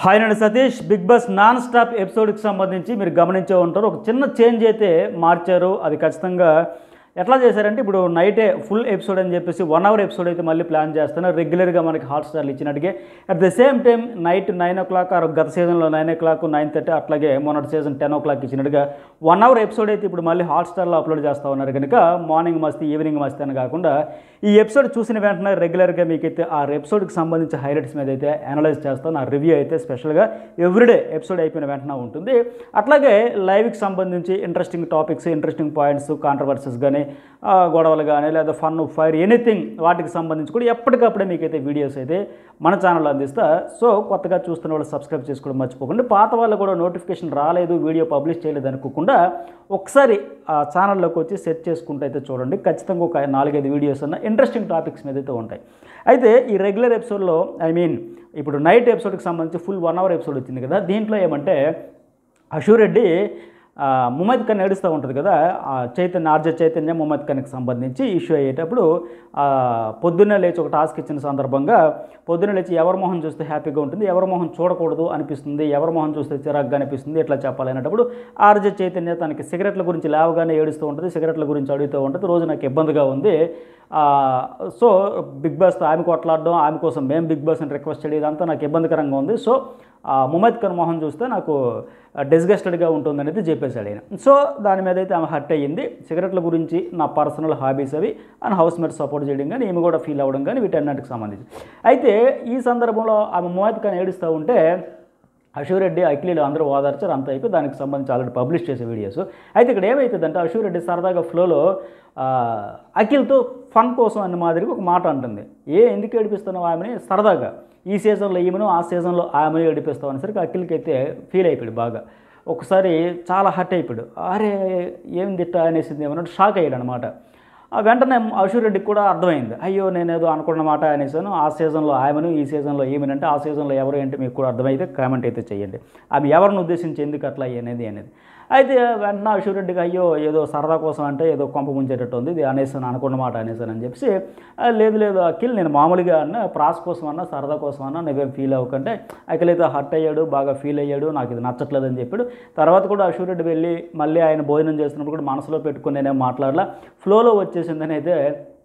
hi నేను Satish big boss non stop ఎపిసోడ్కి సంబంధించి మీరు గమనించే ఉంటారు ఒక చిన్న చేంజ్ అయితే మార్చారు అది ఖచ్చితంగా ఎట్లా చేశారంటే ఇప్పుడు నైటే ఫుల్ ఎపిసోడ్ అని చెప్పేసి వన్ అవర్ ఎపిసోడ్ అయితే మళ్ళీ ప్లాన్ చేస్తున్నారు రెగ్యులర్గా మనకి హాట్ స్టార్లు ఇచ్చినట్టుగా at the same time night nine o'clock గత సీజన్లో nine o'clock nine thirty అట్లాగే మొన్నటి సీజన్ టెన్ ఓ క్లాక్ ఇచ్చినట్టుగా వన్ అవర్ ఎపిసోడ్ అయితే ఇప్పుడు మళ్ళీ హాట్ స్టార్లో అప్లోడ్ చేస్తూ ఉన్నారు కనుక మార్నింగ్ మస్తీ ఈవినింగ్ మస్తీ అని కాకుండా ఈ ఎపిసోడ్ చూసిన వెంటనే రెగ్యులర్గా మీకైతే ఆ ఎపిసోడ్కి సంబంధించి హైలైట్స్ మీద అయితే అనలైజ్ చేస్తాను ఆ రివ్యూ అయితే స్పెషల్గా ఎవ్రీడే ఎపిసోడ్ అయిపోయిన వెంటనే ఉంటుంది అట్లాగే లైవ్కి సంబంధించి interesting topics interesting points controversies కానీ గొడవలు కానీ లేదా ఫన్ ఫైర్ ఎనీథింగ్ వాటికి సంబంధించి కూడా ఎప్పటికప్పుడే మీకైతే వీడియోస్ అయితే మన ఛానల్లో అందిస్తా సో కొత్తగా చూస్తున్న వాళ్ళు సబ్స్క్రైబ్ చేసుకోవడం మర్చిపోకండి పాత వాళ్ళు కూడా నోటిఫికేషన్ రాలేదు వీడియో పబ్లిష్ చేయలేదు అనుకోకుండా ఒకసారి ఆ ఛానల్లోకి వచ్చి సెట్ చేసుకుంటూ అయితే చూడండి ఖచ్చితంగా ఒక నాలుగైదు వీడియోస్ అన్న ఇంట్రెస్టింగ్ టాపిక్స్ మీద అయితే ఉంటాయి అయితే ఈ రెగ్యులర్ ఎపిసోడ్లో ఐ మీన్ ఇప్పుడు నైట్ ఎపిసోడ్కి సంబంధించి ఫుల్ వన్ అవర్ ఎపిసోడ్ వచ్చింది కదా దీంట్లో ఏమంటే అశూరెడ్డి ఆ, ముమైద్ ఖాన్ ఏడుస్తూ ఉంటుంది కదా ఆ చైతన్య ఆర్జ చైతన్య ముమైద్ ఖాన్కి సంబంధించి ఇష్యూ అయ్యేటప్పుడు ఆ, పొద్దున్నే లేచి ఒక టాస్క్ ఇచ్చిన సందర్భంగా పొద్దున్నే లేచి ఎవరి మొహం చూస్తే హ్యాపీగా ఉంటుంది ఎవరి మొహం చూడకూడదు అనిపిస్తుంది ఎవరి మొహం చూస్తే చిరాగ్గా అనిపిస్తుంది ఎట్లా చెప్పాలి అనేటప్పుడు ఆర్జ చైతన్య తనకి సిగరెట్ల గురించి లేవగానే ఏడుస్తూ ఉంటుంది సిగరెట్ల గురించి అడుగుతూ ఉంటుంది రోజు నాకు ఇబ్బందిగా ఉంది ఆ, సో బిగ్ బాస్తో ఆమె కొట్లాడడం ఆమె కోసం మేము బిగ్ బాస్ అని రిక్వెస్ట్ చేయడం ఇదంతా నాకు ఇబ్బందికరంగా ఉంది సో ఆ ముమైద్ ఖాన్ మొహం చూస్తే నాకు డిస్గస్టెడ్గా ఉంటుంది అనేది చెప్పేశాడు ఆయన సో దాని మీద అయితే ఆమె హర్ట్ అయ్యింది సిగరెట్ల గురించి నా పర్సనల్ హాబీస్ అవి అండ్ హౌస్ మేట్ సపోర్ట్ చేయడం కానీ ఈమె కూడా ఫీల్ అవ్వడం కానీ వీటన్నిటికి సంబంధించి అయితే ఈ సందర్భంలో ఆమె ముమైద్ ఖాన్ ఏడుస్తూ ఉంటే అశూరెడ్డి అఖిలీలు అందరూ ఓదార్చారు అంత అయిపోయి దానికి సంబంధించి ఆల్రెడీ పబ్లిష్ చేసే వీడియోస్ అయితే ఇక్కడ ఏమవుతుందంటే అశూరెడ్డి సరదాగా ఫ్లోలో ఆ, అఖిల్తో ఫన్ కోసం అన్న మాదిరిగా ఒక మాట అంటుంది ఏ ఎందుకు ఏడిపిస్తున్నావు ఆమెని సరదాగా ఈ సీజన్లో ఈమెను ఆ సీజన్లో ఆమెను ఏడిపిస్తావు అనేసరికి అఖిల్కి అయితే ఫీల్ అయిపోయాడు బాగా ఒకసారి చాలా హట్ అయిపోయాడు అరే ఏం తిట్ట అనేసింది ఏమన్నట్టు షాక్ అయ్యాడు అనమాట ఆ వెంటనే అశూరెడ్డికి కూడా అర్థమైంది అయ్యో నేనేదో అనుకున్న మాట అనేసాను ఆ సీజన్లో ఆమెను ఈ సీజన్లో ఏమనంటే ఆ సీజన్లో ఎవరు ఏంటి మీకు కూడా అర్థమైతే కామెంట్ అయితే చేయండి ఆమె ఎవరిని ఉద్దేశించి ఎందుకు అట్లా అనేది అనేది అయితే వెంటనే అశూరెడ్డికి అయ్యో ఏదో సరదా కోసం అంటే ఏదో కొంప ముంచేటట్టు ఉంది ఇది అనేసాను అనుకున్న మాట అనేసాను అని చెప్పి "ఆ, లేదు లేదు అఖిల్ నేను మామూలుగా అన్న ప్రాస్ కోసం అన్నా సరదా కోసం అన్నా నువ్వేం ఫీల్ అవ్వకంటే అఖిల్ అయితే హర్ట్ అయ్యాడు బాగా ఫీల్ అయ్యాడు నాకు ఇది నచ్చట్లేదు అని చెప్పాడు తర్వాత కూడా అశూరెడ్డి వెళ్ళి మళ్ళీ ఆయన భోజనం చేస్తున్నప్పుడు కూడా మనసులో పెట్టుకుని నేనేం మాట్లాడలా ఫ్లోలో వచ్చేసిందని అయితే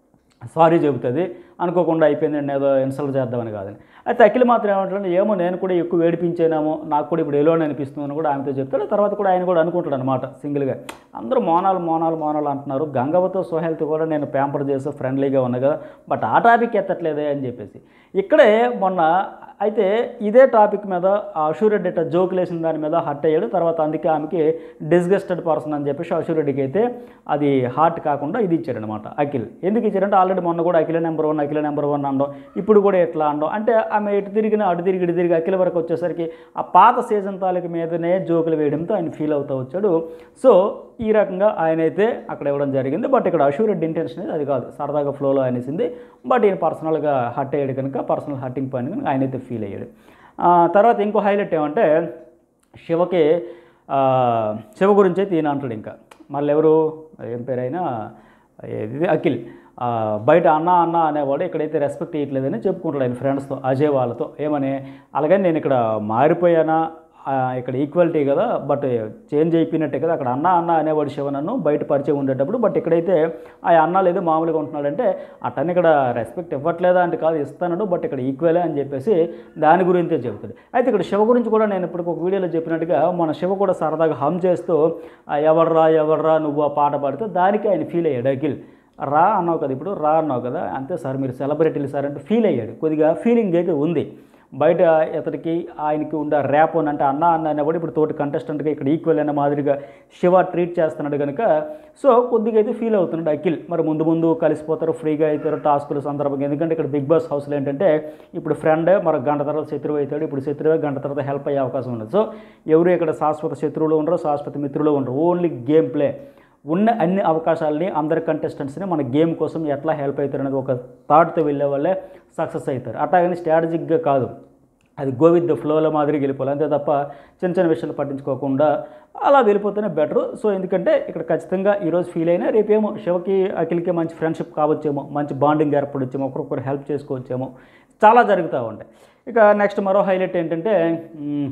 సారీ చెబుతుంది అనుకోకుండా అయిపోయింది నేను ఏదో ఇన్సల్ట్ చేద్దామని కాదని అయితే అఖిల్ మాత్రం ఏమంటాడు ఏమో నేను కూడా ఎక్కువ ఏడిపించేనామో నాకు కూడా ఇప్పుడు ఎలోన్ అనిపిస్తుందని కూడా ఆమెతో చెప్తాడు తర్వాత కూడా ఆయన కూడా అనుకుంటాడు అనమాట సింగిల్గా అందరూ మోనాలు మోనాలు మోనాలు అంటున్నారు గంగవతో సోహెల్తో కూడా నేను ప్యాంపర్ చేసి ఫ్రెండ్లీగా ఉన్నా కదా బట్ ఆ టాపిక్ ఎత్తట్లేదే అని చెప్పేసి ఇక్కడే మొన్న అయితే ఇదే టాపిక్ మీద ఆ అశూరెడ్డి ఇట్ట జోకులు వేసిన దాని మీద హర్ట్ అయ్యాడు తర్వాత అందుకే ఆమెకి డిస్గస్టెడ్ పర్సన్ అని చెప్పేసి అశూరెడ్డికి అయితే అది హార్ట్ కాకుండా ఇది ఇచ్చాడనమాట అఖిల్ ఎందుకు ఇచ్చాడంటే ఆల్రెడీ మొన్న కూడా అఖిల నెంబర్ వన్ అఖిల నెంబర్ వన్ అనడం ఇప్పుడు కూడా ఎట్లా అనడం అంటే ఆమె ఇటు తిరిగిన అటు తిరిగి ఇటు తిరిగి అఖిల వరకు వచ్చేసరికి ఆ పాత సీజన్ తాలూకు మీదనే జోకులు వేయడంతో ఆయన ఫీల్ అవుతూ వచ్చాడు సో ఈ రకంగా ఆయన అయితే అక్కడ ఇవ్వడం జరిగింది బట్ ఇక్కడ అశూరెడ్డి ఇంటెన్షన్ అనేది అది కాదు సరదాగా ఫ్లోలో అనేసింది బట్ ఈయన పర్సనల్గా హర్ట్ అయ్యాడు కనుక పర్సనల్ హర్టింగ్ పాయింట్ కనుక ఆయన అయితే ఫీల్ అయ్యాడు ఆ, తర్వాత ఇంకో హైలైట్ ఏమంటే శివకి ఆ, శివ గురించి అయితే ఈయన అంటాడు ఇంకా మళ్ళీ ఎవరు ఏం పేరైనా ఇది అఖిల్ ఆ, బయట అన్న అన్న అనేవాడు ఇక్కడైతే రెస్పెక్ట్ ఇవ్వట్లేదని చెప్పుకుంటాడు ఆయన ఫ్రెండ్స్తో అజయ్ వాళ్ళతో ఏమని అలాగని నేను ఇక్కడ మారిపోయానా ఆ, ఇక్కడ ఈక్వాలిటీ కదా బట్ చేంజ్ అయిపోయినట్టే కదా అక్కడ అన్న అన్న అనేవాడు శివ నన్ను బయట పరిచయం ఉండేటప్పుడు బట్ ఇక్కడైతే ఆ అన్న లేదు మామూలుగా ఉంటున్నాడంటే అతన్ని ఇక్కడ రెస్పెక్ట్ ఇవ్వట్లేదా అంటే కాదు ఇస్తాను బట్ ఇక్కడ ఈక్వలే అని చెప్పేసి దాని గురించే చెబుతాడు అయితే ఇక్కడ శివ గురించి కూడా నేను ఇప్పుడు ఒక వీడియోలో చెప్పినట్టుగా మన శివ కూడా సరదాగా హమ్ చేస్తూ "ఆ, ఎవర్రా ఎవర్రా నువ్వు ఆ పాట పాడితే దానికి ఆయన ఫీల్ అయ్యాడు అఖిల్ రా అన్నావు కదా ఇప్పుడు రా అన్నావు కదా అంతే సార్ మీరు సెలబ్రిటీలు సార్ అంటే ఫీల్ అయ్యాడు కొద్దిగా ఫీలింగ్ అయితే ఉంది బయట ఇతనికి ఆయనకి ఉండే ర్యాప్ అని అంటే అన్న అన్న అనేవాడు ఇప్పుడు తోటి కంటెస్టెంట్గా ఇక్కడ ఈక్వల్ అనే మాదిరిగా శివ ట్రీట్ చేస్తున్నాడు కనుక సో కొద్దిగా అయితే ఫీల్ అవుతున్నాడు అఖిల్ మరి ముందు ముందు కలిసిపోతారు ఫ్రీగా అవుతారు టాస్కుల సందర్భంగా ఎందుకంటే ఇక్కడ బిగ్ బాస్ హౌస్లో ఏంటంటే ఇప్పుడు ఫ్రెండ్ మరి గంట తర్వాత శత్రువు అవుతాడు ఇప్పుడు శత్రువే గంట తర్వాత హెల్ప్ అయ్యే అవకాశం ఉండదు సో ఎవరు ఇక్కడ శాశ్వత శత్రువులు ఉండరు శాశ్వత మిత్రులు ఉండరు ఓన్లీ గేమ్ ప్లే ఉన్న అన్ని అవకాశాలని అందరి కంటెస్టెంట్స్ని మన గేమ్ కోసం ఎట్లా హెల్ప్ అవుతారు అనేది ఒక థాట్తో వెళ్ళే వాళ్ళే సక్సెస్ అవుతారు అట్లాగని స్ట్రాటజిక్గా కాదు అది గో విత్ ద ఫ్లోలో మాదిరి వెళ్ళిపోవాలి అంతే తప్ప చిన్న చిన్న విషయాలు పట్టించుకోకుండా అలా వెళ్ళిపోతేనే బెటర్ సో ఎందుకంటే ఇక్కడ ఖచ్చితంగా ఈరోజు ఫీల్ అయినా రేపేమో శివకి అఖిల్కి మంచి ఫ్రెండ్షిప్ కావచ్చేమో మంచి బాండింగ్ ఏర్పడొచ్చేమో ఒకరొకరు హెల్ప్ చేసుకోవచ్చేమో చాలా జరుగుతూ ఉంటాయి ఇక నెక్స్ట్ మరో హైలైట్ ఏంటంటే మ్,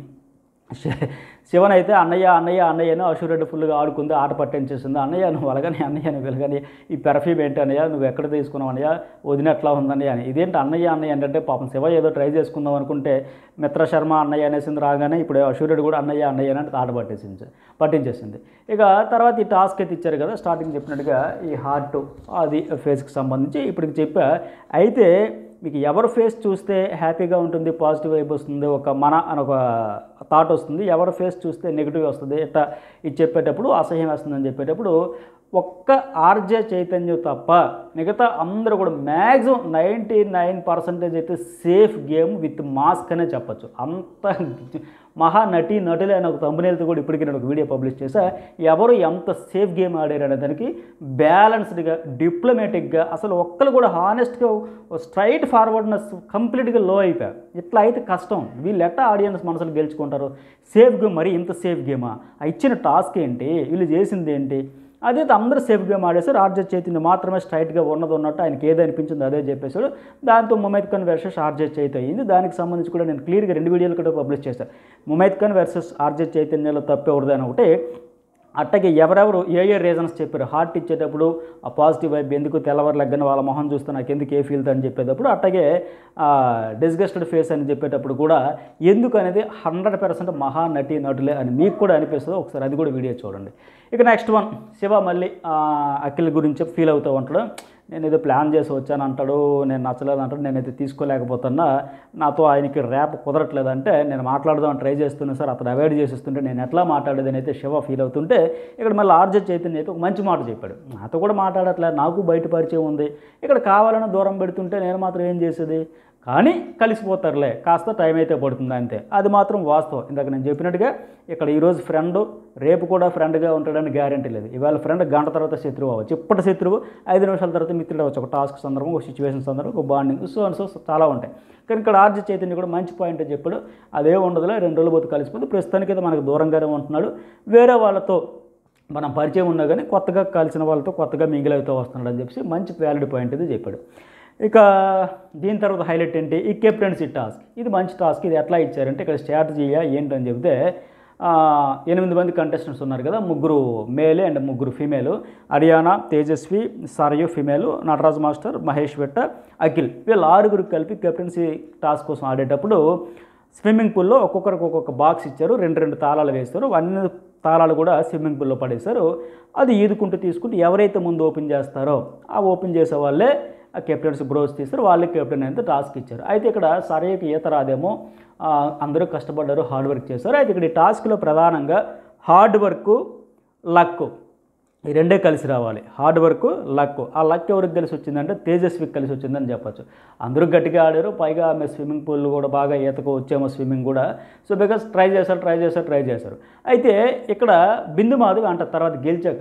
శ- శివన్ అయితే అన్నయ్య అన్నయ్య అన్నయ్యను అశురెడ్డి ఫుల్గా ఆడుకుంది ఆట పట్టించేసింది అన్నయ్య నువ్వు అలగని అన్నయ్య నువ్వు వెలగని ఈ పెర్ఫ్యూమ్ ఏంటి అన్నయ్య నువ్వు ఎక్కడ తీసుకున్నావు అన్నయ్య వదిన ఎట్లా ఉందన్నయ్య అని ఇదేంటి అన్నయ్య అన్నయ్య అంటే పాపం శివ ఏదో ట్రై చేసుకుందాం అనుకుంటే మిత్ర శర్మ అన్నయ్య అనేసింది రాగానే ఇప్పుడు అశురెడ్డి కూడా అన్నయ్య అన్నయ్య అని ఆట పట్టేసింది పట్టించేసింది ఇక తర్వాత ఈ టాస్క్ అయితే ఇచ్చారు కదా స్టార్టింగ్ చెప్పినట్టుగా ఈ హార్ట్ అది ఫేస్కి సంబంధించి ఇప్పటికి చెప్పా అయితే మీకు ఎవరు ఫేస్ చూస్తే హ్యాపీగా ఉంటుంది పాజిటివ్ వైబ్ వస్తుంది ఒక మన అని ఒక థాట్ వస్తుంది ఎవరు ఫేస్ చూస్తే నెగిటివ్ వస్తుంది ఇట్లా ఇది చెప్పేటప్పుడు అసహ్యం వస్తుందని చెప్పేటప్పుడు ఒక్క ఆర్జే చైతన్యం తప్ప మిగతా అందరూ కూడా మ్యాక్సిమం నైంటీ నైన్ పర్సెంటేజ్ అయితే సేఫ్ గేమ్ విత్ మాస్క్ అనే చెప్పచ్చు అంత మహా నటి నటులే అని ఒక తమ్మునేలతో కూడా ఇప్పటికీ నేను ఒక వీడియో పబ్లిష్ చేశా ఎవరు ఎంత సేఫ్ గేమ్ ఆడారు అనే దానికి బ్యాలెన్స్డ్గా డిప్లొమేటిక్గా అసలు ఒక్కరు కూడా హానెస్ట్గా స్ట్రైట్ ఫార్వర్డ్నెస్ కంప్లీట్గా లో అయిపోయారు ఇట్లా అయితే కష్టం వీళ్ళు ఎట్లా ఆడియన్స్ మనసులు గెలుచుకుంటారు సేఫ్ గేమ్ మరి ఇంత సేఫ్ గేమా ఆ ఇచ్చిన టాస్క్ ఏంటి వీళ్ళు చేసింది ఏంటి అదే అందరూ సేఫ్ గేమ్ ఆడేశారు ఆర్జే చైతన్య మాత్రమే స్ట్రైట్గా ఉన్నది ఉన్నట్టు ఆయనకి ఏది అనిపించిందో అదే చెప్పేశాడు దాంతో ముమైత్ ఖాన్ వర్సెస్ ఆర్జే చైతన్య అయింది దానికి సంబంధించి కూడా నేను క్లియర్గా రెండు వీడియోలు కూడా పబ్లిష్ చేశాను ముమైత్ ఖాన్ వర్సెస్ ఆర్జే చైతన్యలో తప్పెవడదు అని ఒకటి అట్టగే ఎవరెవరు ఏ ఏ రీజన్స్ చెప్పారు హార్ట్ ఇచ్చేటప్పుడు ఆ పాజిటివ్ వైబ్ ఎందుకు తెల్లవారు లగ్గన వాళ్ళ మొహం చూస్తే నాకు ఎందుకు ఏ ఫీల్ అని చెప్పేటప్పుడు అట్టగే డిస్గస్టెడ్ ఫేస్ అని చెప్పేటప్పుడు కూడా ఎందుకు అనేది హండ్రెడ్ పర్సెంట్ మహా నటి నటులే అని మీకు కూడా అనిపిస్తుందో ఒకసారి అది కూడా వీడియో చూడండి ఇక నెక్స్ట్ వన్ శివ మళ్ళీ ఆ, అఖిల్ గురించి ఫీల్ అవుతూ ఉంటాడు నేను ఏదో ప్లాన్ చేసి వచ్చాను అంటాడు నేను నచ్చలేదు అంటాడు నేనైతే తీసుకోలేకపోతున్నా నాతో ఆయనకి ర్యాప్ కుదరట్లేదంటే నేను మాట్లాడదాం ట్రై చేస్తున్నా సార్ అతను అవాయిడ్ చేసేస్తుంటే నేను ఎట్లా మాట్లాడేదని అయితే శివ ఫీల్ అవుతుంటే ఇక్కడ మళ్ళీ ఆర్జే చైతన్య అయితే ఒక మంచి మాట చెప్పాడు నాతో కూడా మాట్లాడట్లేదు నాకు బయట పరిచయం ఉంది ఇక్కడ కావాలని దూరం పెడుతుంటే నేను మాత్రం ఏం చేసేది కానీ కలిసిపోతారులే కాస్త టైం అయితే పడుతుంది అంతే అది మాత్రం వాస్తవం ఇందాక నేను చెప్పినట్టుగా ఇక్కడ ఈరోజు ఫ్రెండ్ రేపు కూడా ఫ్రెండ్గా ఉంటాడని గ్యారంటీ లేదు ఇవాళ ఫ్రెండ్ గంట తర్వాత శత్రువు అవ్వచ్చు ఇప్పటి శత్రువు ఐదు నిమిషాల తర్వాత మిత్రుడు అవ్వచ్చు ఒక టాస్క్ సందర్భం ఒక సిచ్యువేషన్ సందర్భం ఒక బాండింగ్ సో అండ్ సో చాలా ఉంటాయి కానీ ఇక్కడ ఆర్జీ చైతన్య కూడా మంచి పాయింట్ చెప్పాడు అదే ఉండదులే రెండు రోజులు పోతే కలిసిపోతే ప్రస్తుతానికి అయితే మనకు దూరంగానే ఉంటున్నాడు వేరే వాళ్ళతో మనం పరిచయం ఉన్నా కానీ కొత్తగా కలిసిన వాళ్ళతో కొత్తగా మింగిలవుతూ వస్తున్నాడు అని చెప్పి మంచి వ్యాలిడ్ పాయింట్ ఇది చెప్పాడు ఇక దీని తర్వాత హైలైట్ ఏంటి ఈ కెప్టెన్సీ టాస్క్ ఇది మంచి టాస్క్ ఇది ఎట్లా ఇచ్చారంటే ఇక్కడ స్ట్రాటజీయా ఏంటని చెప్తే ఆ, ఎనిమిది మంది కంటెస్టెంట్స్ ఉన్నారు కదా ముగ్గురు మేల్ అండ్ ముగ్గురు ఫీమేల్ హరియానా తేజస్వి సరయు ఫీమేల్ నటరాజ్ మాస్టర్ మహేష్ వెట్ట అఖిల్ వీళ్ళ ఆరుగురు కలిపి కెప్టెన్సీ టాస్క్ కోసం ఆడేటప్పుడు స్విమ్మింగ్ పూల్లో ఒక్కొక్కరికి ఒక్కొక్క బాక్స్ ఇచ్చారు రెండు రెండు తాళాలు వేస్తారు అన్ని తాళాలు కూడా స్విమ్మింగ్ పూల్లో పడేశారు అది ఈదుకుంటూ తీసుకుంటూ ఎవరైతే ముందు ఓపెన్ చేస్తారో ఆ ఓపెన్ చేసే వాళ్ళే ఆ కెప్టెన్స్ బ్రోస్ తీస్తారు వాళ్ళకి కెప్టెన్ అయితే టాస్క్ ఇచ్చారు అయితే ఇక్కడ సరైన ఈత రాదేమో ఆ, అందరూ కష్టపడ్డారు హార్డ్ వర్క్ చేశారు అయితే ఇక్కడ ఈ టాస్క్లో ప్రధానంగా హార్డ్ వర్క్ లక్ ఈ రెండే కలిసి రావాలి హార్డ్ వర్క్ లక్ ఆ లక్ ఎవరికి కలిసి వచ్చిందంటే తేజస్వికి కలిసి వచ్చిందని చెప్పొచ్చు అందరూ గట్టిగా ఆడారు పైగా ఆమె స్విమ్మింగ్ పూల్ కూడా బాగా ఈతకు వచ్చేమో స్విమ్మింగ్ కూడా సో బికాస్ ట్రై చేశారు ట్రై చేశారు ట్రై చేశారు అయితే ఇక్కడ బిందు మాధవ్ అంట తర్వాత గెలిచాక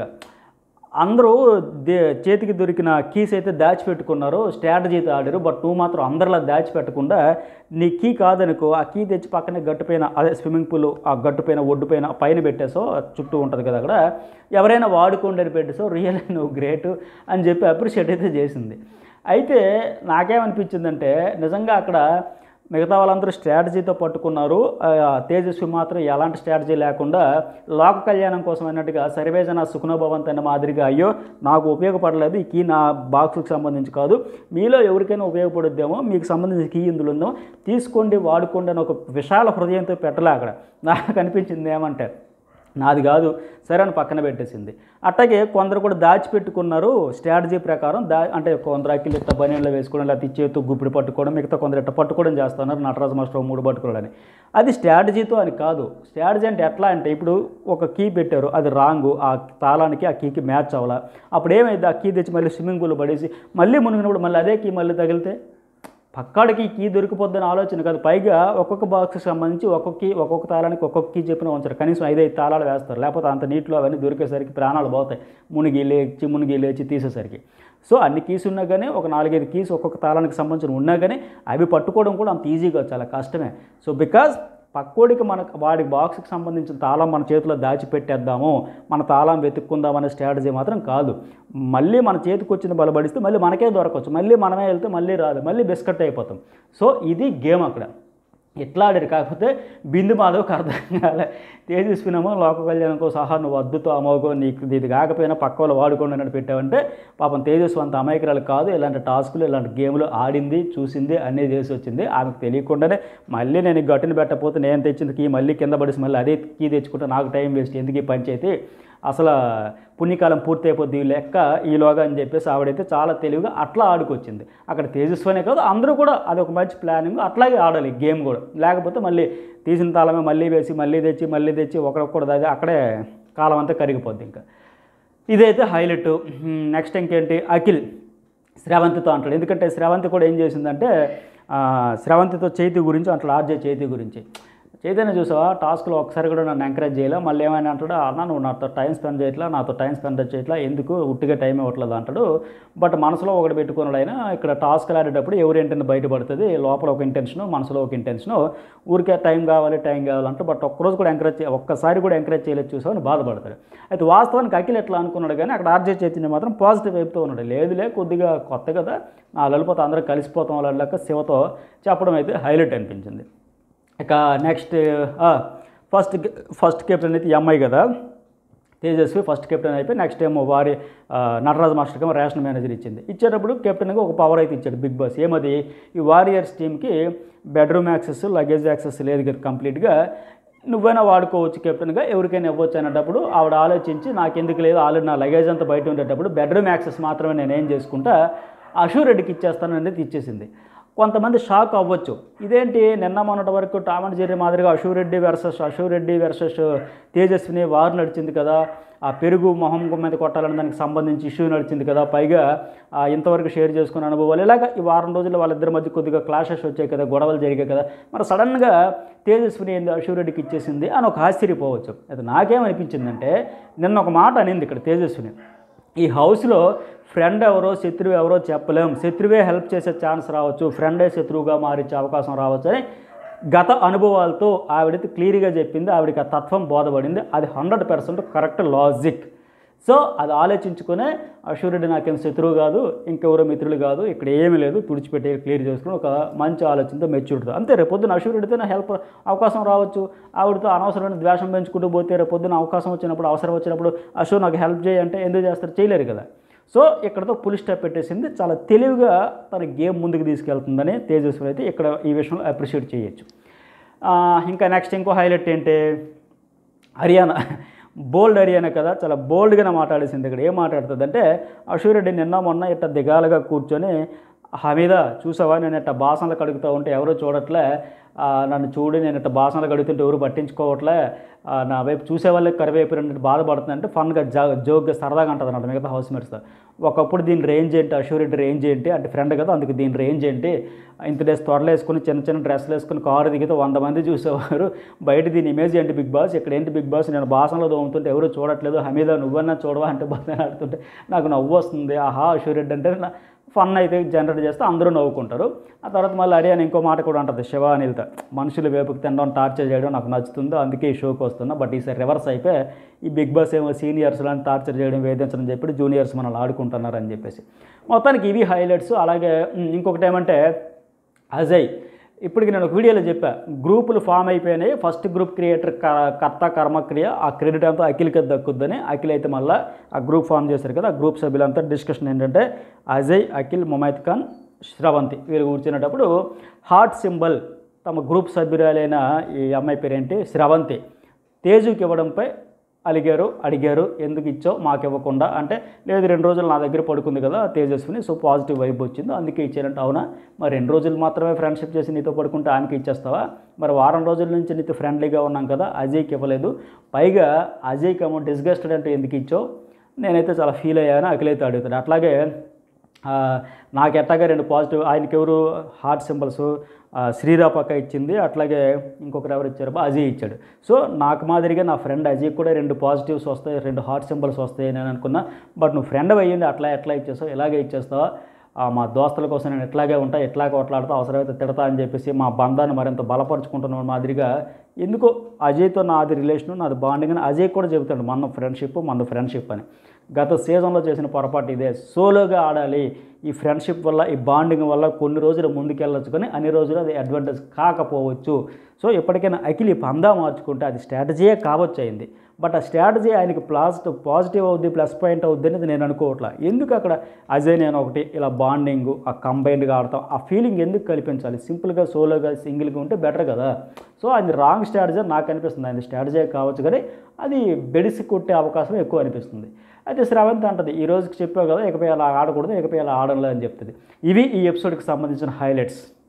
అందరూ దే చేతికి దొరికిన కీస్ అయితే దాచిపెట్టుకున్నారు స్ట్రాటజీతో ఆడారు బట్ నువ్వు మాత్రం అందరిలా దాచిపెట్టకుండా నీ కీ కాదనుకో ఆ కీ తెచ్చి పక్కనే గట్టుపైన అదే స్విమ్మింగ్ పూల్ ఆ గట్టుపైన ఒడ్డు పైన పైన పెట్టేసో చుట్టూ ఉంటుంది కదా అక్కడ ఎవరైనా వాడుకోండి అని పెట్టేసో రియల్ నువ్వు గ్రేట్ అని చెప్పి అప్రిషియేట్ అయితే చేసింది అయితే నాకేమనిపించిందంటే నిజంగా అక్కడ మిగతా వాళ్ళందరూ స్ట్రాటజీతో పట్టుకున్నారు ఆ, తేజస్వి మాత్రం ఎలాంటి స్ట్రాటజీ లేకుండా లోక కళ్యాణం కోసం అన్నట్టుగా సర్వేజన సుఖనోభవంత్ అన్న మాదిరిగా అయ్యో నాకు ఉపయోగపడలేదు ఈ కీ నా బాక్స్కి సంబంధించి కాదు మీలో ఎవరికైనా ఉపయోగపడుద్దేమో మీకు సంబంధించిన కీ ఇందులో ఉందో తీసుకోండి వాడుకోండి అని ఒక విశాల హృదయంతో పెట్టలే అక్కడ నాకు అనిపించింది ఏమంటే నాది కాదు సరే అని పక్కన పెట్టేసింది అట్లాగే కొందరు కూడా దాచిపెట్టుకున్నారు స్ట్రాటజీ ప్రకారం దా అంటే కొందరు అక్కిలు ఇట్ట బనీళ్ళు వేసుకోవడం లేకపోతే చేతు గుప్పిడి పట్టుకోవడం మిగతా కొందరు ఇట్ట పట్టుకోవడం చేస్తున్నారు నటరాజు మాస్టర్ ఓ మూడు పట్టుకోవడానికి అది స్ట్రాటజీతో అని కాదు స్ట్రాటజీ అంటే ఎట్లా అంటే ఇప్పుడు ఒక కీ పెట్టారు అది రాంగు ఆ తాళానికి ఆ కీకి మ్యాచ్ అవ్వాలా అప్పుడు ఏమైంది ఆ కీ తెచ్చి మళ్ళీ స్విమ్మింగ్ పూల్ పడేసి మళ్ళీ మునిగినప్పుడు మళ్ళీ అదే కీ మళ్ళీ తగిలితే పక్కాడికి ఈ కీ దొరికిపోద్దని ఆలోచన కాదు పైగా ఒక్కొక్క బాక్స్కి సంబంధించి ఒక్కొక్క కీ ఒక్కొక్క తాళానికి ఒక్కొక్క కీ చెప్పిన ఉంచారు కనీసం ఐదైదు తాళాలు వేస్తారు లేకపోతే అంత నీటిలో అవన్నీ దొరికేసరికి ప్రాణాలు పోతాయి మునిగి లేచి మునిగి లేచి తీసేసరికి సో అన్ని కీస్ ఉన్నా కానీ ఒక నాలుగైదు కీస్ ఒక్కొక్క తాళానికి సంబంధించిన ఉన్నా కానీ అవి పట్టుకోవడం కూడా అంత ఈజీగా చాలా కష్టమే సో బికాజ్ పక్కోడికి మన వాడి బాక్స్కి సంబంధించిన తాళం మన చేతిలో దాచిపెట్టేద్దాము మన తాళం వెతుక్కుందాం అనే స్ట్రాటజీ మాత్రం కాదు మళ్ళీ మన చేతికి వచ్చిన బలపడిస్తే మళ్ళీ మనకే దొరకవచ్చు మళ్ళీ మనమే వెళ్తే మళ్ళీ రాదు మళ్ళీ బిస్కట్ అయిపోతాం సో ఇది గేమ్ అక్కడ ఎట్లా ఆడారు కాకపోతే బిందు మాధవ్కి అర్థం కాలే తేజస్వినేమో లోక కళ్యాణంకో సహా నువ్వు అద్దుతో అమోగో నీకు ఇది కాకపోయినా పక్క వాళ్ళు వాడుకోండి అన్నట్టు పెట్టావంటే పాపం తేజస్వి అంత అమాయకురాలు కాదు ఇలాంటి టాస్కులు ఇలాంటి గేమ్లు ఆడింది చూసింది అన్నీ చేసి వచ్చింది ఆమెకు తెలియకుండానే మళ్ళీ నేను ఈ గట్టుని పెట్టకపోతే నేను తెచ్చింది కీ మళ్ళీ కింద పడేసి మళ్ళీ అదే కీ తెచ్చుకుంటే నాకు టైం వేస్ట్ ఎందుకు ఈ పంచాయతీ అసలు పుణ్యకాలం పూర్తి అయిపోద్ది ఈ లెక్క ఈలోగా అని చెప్పేసి ఆవిడైతే చాలా తెలివిగా అట్లా ఆడుకొచ్చింది అక్కడ తేజస్వనే కాదు అందరూ కూడా అది ఒక మంచి ప్లానింగ్ అట్లాగే ఆడాలి గేమ్ కూడా లేకపోతే మళ్ళీ తీసిన తాళమే మళ్ళీ వేసి మళ్ళీ తెచ్చి మళ్ళీ తెచ్చి ఒకడొక్కడు దాకా అక్కడే కాలం అంతా కరిగిపోద్ది ఇంకా ఇదైతే హైలైట్ నెక్స్ట్ ఇంకేంటి అఖిల్ శ్రవంతితో అంటాడు ఎందుకంటే శ్రవంతి కూడా ఏం చేసిందంటే ఆ, శ్రవంతితో చైతి గురించి అంటాడు ఆర్జే చైతి గురించి చైతన్య చూసావా టాస్క్లో ఒకసారి కూడా నన్ను ఎంకరేజ్ చేయలే మళ్ళీ ఏమైనా అంటాడు అన్న నువ్వు నాతో టైం స్పెండ్ చేయట్లా నాతో టైం స్పెండ్ చేయట్లా ఎందుకు ఉట్టిగా టైం ఇవ్వట్లేదు అంటాడు బట్ మనసులో ఒకటి పెట్టుకున్నాడు ఆయన ఇక్కడ టాస్క్లు ఆడేటప్పుడు ఎవరి ఇంటెన్ బయటపడుతుంది లోపల ఒక ఇంటెన్షన్ మనసులో ఒక ఇంటెన్షన్ ఊరికే టైం కావాలి టైం కావాలంటే బట్ ఒక్కరోజు కూడా ఎంకరేజ్ చే- ఒక్కసారి కూడా ఎంకరేజ్ చేయలేదు చూసావని బాధపడతాడు అయితే వాస్తవానికి అఖిల్ ఎట్లా అనుకున్నాడు కానీ అక్కడ ఆర్జే చైతన్య మాత్రం పాజిటివ్ వైపుతో ఉన్నాడు లేదులే కొద్దిగా కొత్త కదా నా లలిపోతే అందరూ కలిసిపోతాం వాళ్ళక శివతో చెప్పడం అయితే హైలైట్ అనిపించింది ఇక నెక్స్ట్ ఫస్ట్ ఫస్ట్ కెప్టెన్ అయితే ఈ అమ్మాయి కదా తేజస్వి ఫస్ట్ కెప్టెన్ అయిపోయి నెక్స్ట్ ఏమో వారి ఆ, నటరాజ్ మాస్టర్కి ఏమో రేషన్ మేనేజర్ ఇచ్చింది ఇచ్చేటప్పుడు కెప్టెన్గా ఒక పవర్ అయితే ఇచ్చాడు బిగ్ బాస్ ఏమది ఈ వారియర్స్ టీంకి బెడ్రూమ్ యాక్సెస్ లగేజ్ యాక్సెస్ లేదు కదా కంప్లీట్గా నువ్వైనా వాడుకోవచ్చు కెప్టెన్గా ఎవరికైనా ఇవ్వచ్చు అనేటప్పుడు ఆవిడ ఆలోచించి నాకెందుకు లేదు ఆల్రెడీ నా లగేజ్ అంతా బయట ఉండేటప్పుడు బెడ్రూమ్ యాక్సెస్ మాత్రమే నేను ఏం చేసుకుంటా అషూర్ రెడ్డికి ఇచ్చేస్తాను అనేది ఇచ్చేసింది కొంతమంది షాక్ అవ్వచ్చు ఇదేంటి నిన్న మొన్నటి వరకు టామ్ అండ్ జెర్రీ మాదిరిగా అశూర్ రెడ్డి వెర్సెస్ అశూర్ రెడ్డి వెర్సెస్ తేజస్విని వారు నడిచింది కదా ఆ పెరుగు మొహం మీద కొట్టాలని దానికి సంబంధించి ఇష్యూ నడిచింది కదా పైగా ఆ, ఇంతవరకు షేర్ చేసుకున్న అనుభవాలు ఇలాగ ఈ వారం రోజుల్లో వాళ్ళిద్దరి మధ్య కొద్దిగా క్లాషెస్ వచ్చాయి కదా గొడవలు జరిగాయి కదా మరి సడన్గా తేజస్విని ఏంది అశూర్ రెడ్డికి ఇచ్చేసింది అని ఒక ఆశ్చర్యపోవచ్చు అయితే నాకేమనిపించిందంటే నిన్న ఒక మాట అనింది ఇక్కడ తేజస్విని ఈ హౌస్లో ఫ్రెండ్ ఎవరో శత్రువు ఎవరో చెప్పలేం శత్రువే హెల్ప్ చేసే ఛాన్స్ రావచ్చు ఫ్రెండే శత్రువుగా మారించే అవకాశం రావచ్చు అని గత అనుభవాలతో ఆవిడైతే క్లియర్గా చెప్పింది ఆవిడకి ఆ తత్వం బోధపడింది అది hundred percent correct logic so అది ఆలోచించుకునే అశూరుడు నాకేం శత్రువు కాదు ఇంకెవరో మిత్రులు కాదు ఇక్కడ ఏమీ లేదు తుడిచిపెట్టి క్లియర్ చేసుకుని ఒక మంచి ఆలోచనతో మెచ్యూర్డ్తో అంతే రేపు పొద్దున అశూరుడితో నా హెల్ప్ అవకాశం రావచ్చు ఆవిడతో అనవసరమైన ద్వేషం పెంచుకుంటూ పోతే రేపు పొద్దున అవకాశం వచ్చినప్పుడు అవసరం వచ్చినప్పుడు అశూర్ నాకు హెల్ప్ చేయంటే ఎందుకు చేస్తారు చేయలేరు కదా సో ఇక్కడతో పులి స్టెప్ పెట్టేసింది చాలా తెలివిగా తన గేమ్ ముందుకు తీసుకెళ్తుందని తేజస్వి అయితే ఇక్కడ ఈ విషయంలో అప్రిషియేట్ చేయొచ్చు ఆ, ఇంకా నెక్స్ట్ ఇంకో హైలైట్ ఏంటి హర్యానా బోల్డ్ హర్యానా కదా చాలా బోల్డ్గానే మాట్లాడేసింది ఇక్కడ ఏం మాట్లాడుతుంది అంటే అశూరెడ్డి నిన్న మొన్న ఇట్ట దిగాలుగా కూర్చొని హమీద చూసావా నేను ఇట్ట బాసనలు కడుగుతూ ఉంటే ఎవరో చూడట్లే ఆ, నన్ను చూడి నేను ఇట్ట బాసనలు కడుగుతుంటే ఎవరు పట్టించుకోవట్లే ఆ, నా వైపు చూసే వాళ్ళకి కరివైపు బాధపడుతుంది అంటే ఫన్గా జా జోక్గా సరదాగా ఉంటుంది అన్నమాట మిగతా హౌస్ మేట్స్తో ఒకప్పుడు దీని రేంజ్ ఏంటి అష్యూరిటీ రేంజ్ ఏంటి అంటే ఫ్రెండ్ కదా అందుకు దీని రేంజ్ ఏంటి ఇంత డేస్ త్వరలు వేసుకుని చిన్న చిన్న డ్రెస్సులు వేసుకుని కారు దిగితే వంద మంది చూసేవారు బయట దీని ఇమేజ్ ఏంటి బిగ్ బాస్ ఇక్కడ ఏంటి బిగ్ బాస్ నేను బాసనలో దోముతుంటే ఎవరు చూడట్లేదు హమీదా నువ్వన్నా చూడవా అంటే బాగా ఆడుతుంటే నాకు నవ్వు వస్తుంది ఆహా అష్యూరిటీ అంటే నా ఫన్ అయితే జనరేట్ చేస్తే అందరూ నవ్వుకుంటారు ఆ తర్వాత మళ్ళీ అడిగాను ఇంకో మాట కూడా ఉంటుంది శివ అనిల్తో మనుషులు వేపుకి తినడం టార్చర్ చేయడం నాకు నచ్చుతుంది అందుకే ఈ షోకి వస్తున్నా బట్ ఈసారి రివర్స్ అయిపోయి ఈ బిగ్ బాస్ ఏమో సీనియర్స్ లాంటి టార్చర్ చేయడం వేధించడం చెప్పి జూనియర్స్ మనల్ని ఆడుకుంటున్నారు అని చెప్పేసి మొత్తానికి ఇవి హైలైట్స్ అలాగే ఉమ్, ఇంకొకటి ఏమంటే అజయ్ ఇప్పటికి నేను ఒక వీడియోలో చెప్పా గ్రూపులు ఫామ్ అయిపోయినాయి ఫస్ట్ గ్రూప్ క్రియేటర్ క- కర్త కర్మక్రియ ఆ క్రెడిట్ అంతా అఖిల్కి దక్కుద్దని అఖిల్ అయితే మళ్ళీ ఆ గ్రూప్ ఫామ్ చేశారు కదా ఆ గ్రూప్ సభ్యులంతా డిస్కషన్ ఏంటంటే అజయ్ అఖిల్ ముమైత్ ఖాన్ శ్రవంతి వీళ్ళు కూర్చునేటప్పుడు హార్ట్ సింబల్ తమ గ్రూప్ సభ్యురాలైన ఈ అమ్మాయి పేరేంటి శ్రవంతి తేజుకి ఇవ్వడంపై అలిగారు అడిగారు ఎందుకు ఇచ్చావు మాకు ఇవ్వకుండా అంటే లేదు రెండు రోజులు నా దగ్గర పడుకుంది కదా తేజస్విని సో పాజిటివ్ వైబ్ వచ్చింది అందుకే ఇచ్చారంటే అవునా మరి రెండు రోజులు మాత్రమే ఫ్రెండ్షిప్ చేసి నీతో పడుకుంటే ఆమెకి ఇచ్చేస్తావా మరి వారం రోజుల నుంచి నీతో ఫ్రెండ్లీగా ఉన్నాం కదా అజయ్కి ఇవ్వలేదు పైగా అజయ్కి ఏమో డిస్గస్టెడ్ అంటే ఎందుకు ఇచ్చావు నేనైతే చాలా ఫీల్ అయ్యాను అఖిలైతే అడుగుతాడు అట్లాగే ఆ, నాకు ఎట్టాగా రెండు పాజిటివ్ ఆయనకి ఎవరు హార్ట్ సింబల్స్ శ్రీరాపక్క ఇచ్చింది అట్లాగే ఇంకొకరు ఎవరు ఇచ్చారు అజయ్ ఇచ్చాడు సో నాకు మాదిరిగా నా ఫ్రెండ్ అజయ్ కూడా రెండు పాజిటివ్స్ వస్తాయి రెండు హార్ట్ సింబల్స్ వస్తాయి నేను అనుకున్నా బట్ నువ్వు ఫ్రెండ్ అయ్యింది అట్లా ఎట్లా ఇచ్చేస్తావు ఇలాగే ఇచ్చేస్తావా ఆ, మా దోస్తుల కోసం నేను ఎట్లాగే ఉంటా ఎట్లాగే కొట్లాడుతా అవసరమైతే తిడతా అని చెప్పేసి మా బంధాన్ని మరింత బలపరుచుకుంటున్న మాదిరిగా ఎందుకో అజయ్తో నాది రిలేషను నాది బాండింగ్ అని అజయ్ కూడా చెబుతాడు మన ఫ్రెండ్షిప్ మన ఫ్రెండ్షిప్ అని గత సీజన్లో చేసిన పొరపాటు ఇదే సోలోగా ఆడాలి ఈ ఫ్రెండ్షిప్ వల్ల ఈ బాండింగ్ వల్ల కొన్ని రోజులు ముందుకెళ్ళొచ్చు కానీ అన్ని రోజులు అది అడ్వాంటేజ్ కాకపోవచ్చు సో ఎప్పటికైనా అఖిల్ ఈ పందా మార్చుకుంటే అది స్ట్రాటజీయే కావచ్చు అయింది బట్ ఆ స్ట్రాటజీ ఆయనకి పాజిటివ్ పాజిటివ్ అవుద్ది ప్లస్ పాయింట్ అవుద్ది అనేది నేను అనుకోవట్లా ఎందుకు అక్కడ అజయ్ నేను ఒకటి ఇలా బాండింగ్ ఆ కంబైన్డ్గా ఆడతాం ఆ ఫీలింగ్ ఎందుకు కల్పించాలి సింపుల్గా సోలోగా సింగిల్గా ఉంటే బెటర్ కదా సో అది రాంగ్ స్ట్రాటజీ అని నాకు అనిపిస్తుంది ఆయన స్ట్రాటజీ కావచ్చు కానీ అది బెడిసి కొట్టే అవకాశం ఎక్కువ అనిపిస్తుంది అయితే శ్రావంత్ అంటది ఈ రోజుకి చెప్పావు కదా ఇకపై అలా ఆడకూడదు ఇకపై అలా ఆడలేదు అని చెప్తుంది ఇవి ఈ ఎపిసోడ్కి సంబంధించిన హైలైట్స్